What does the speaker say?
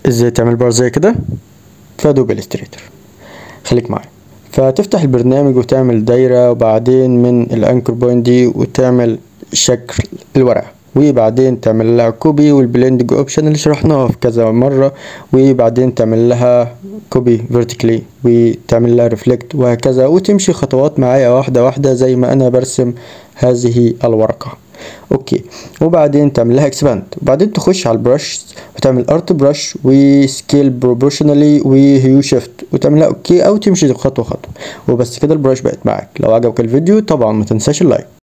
ازاي تعمل بار زي كده في ادوبي الستريتور خليك معايا فتفتح البرنامج وتعمل دايرة وبعدين من الانكر بوينت دي وتعمل شكل الورقة وبعدين تعمل لها كوبي والبلندنج اوبشن اللي شرحناها في كذا مرة وبعدين تعمل لها كوبي فيرتيكلي وتعمل لها ريفلكت وهكذا وتمشي خطوات معايا واحدة واحدة زي ما انا برسم هذه الورقة اوكي وبعدين تعمل لها اكسباند وبعدين تخش على البرش وتعمل ارت برش وسكيل بروبورشنالي وهيو شيفت وتعملها اوكي او تمشي خطوه خطوه وبس كده البرش بقت معاك لو عجبك الفيديو طبعا ما تنساش اللايك